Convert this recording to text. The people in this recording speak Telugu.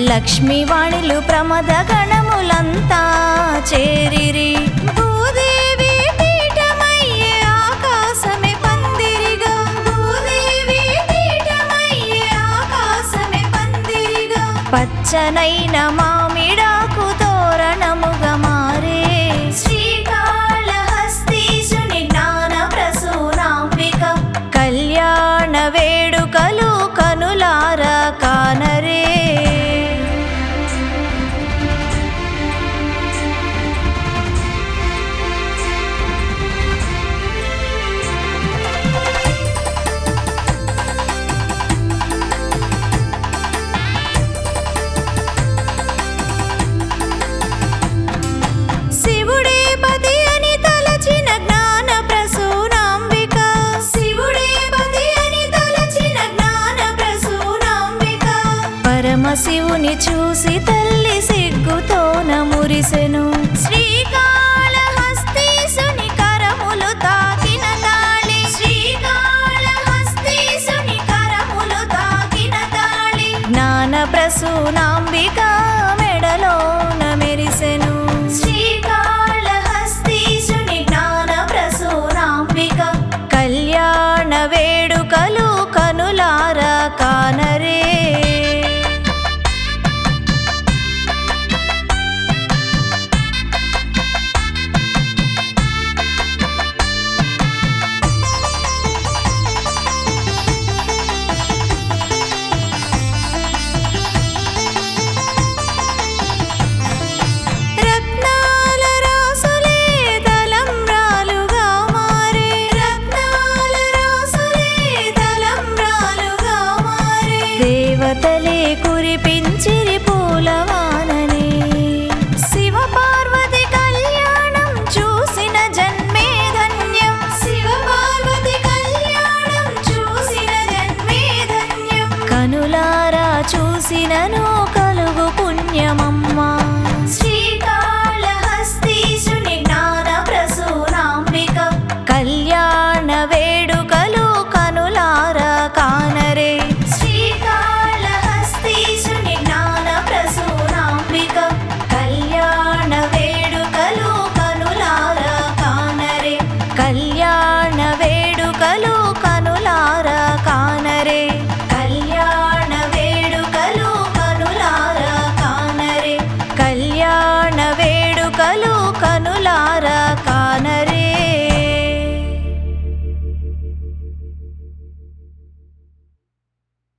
లక్ష్మీవాణిలు ప్రమద గణములంతా చేరిరి భూదేవి పీఠమయ్యే ఆకాశమే పందిరిగా భూదేవి పీఠమయ్యే ఆకాశమే పందిరిగా పచ్చనైన మామిడాకు తోరణముగా మారే శ్రీకాళహస్తీశుని జ్ఞాన ప్రసూనాంబిక కళ్యాణ వేడుకలు కనులార కానరే శివుడే పతి అని తలచిన జ్ఞాన ప్రసూనాంబిక శివుడే పతి అని తలచిన జ్ఞాన ప్రసూనాంబిక పరమశివుని చూసి తల్లి సిగ్గుతోన మురిసెను శ్రీకాళహస్తీసుని కరములు తాకిన తాళి శ్రీకాళహస్తీసుని కరములు తాకిన తాళి జ్ఞాన ప్రసూనాంబిక